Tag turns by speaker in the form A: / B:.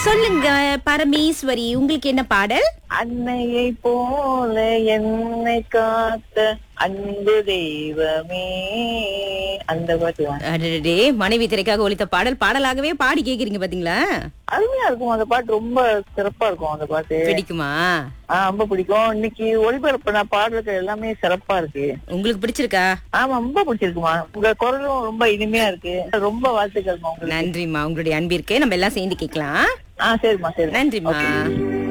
A: சொல்லுங்க பரமேஸ்வரி உங்களுக்கு என்ன பாடல்
B: அன்னையை போல என்னை காத்த அன்பு தெய்வமே அந்த பாட்டு தான்.
A: அடடே மனைவி திரைக்காக ஒலித்த பாடல் பாடலாகவே பாடி கேக்குறீங்க பாத்தீங்களா
B: அருமையா இருக்கும் அந்த பாட்டு ரொம்ப சிறப்பா இருக்கும் அந்த பாட்டு
A: பிடிக்குமா
B: ஆஹ் ரொம்ப பிடிக்கும் இன்னைக்கு ஒளிபரப்புன பாடல்கள் எல்லாமே சிறப்பா இருக்கு
A: உங்களுக்கு பிடிச்சிருக்கா
B: ஆமா ரொம்ப பிடிச்சிருக்குமா உங்க குரலும் ரொம்ப இனிமையா இருக்கு ரொம்ப வாழ்த்துக்கள்மா உங்களுக்கு
A: நன்றிம்மா உங்களுடைய அன்பிற்கு நம்ம எல்லாம் சேர்ந்து கேட்கலாம்
B: ஆஹ் சரிம்மா சரி
A: நன்றிம்மா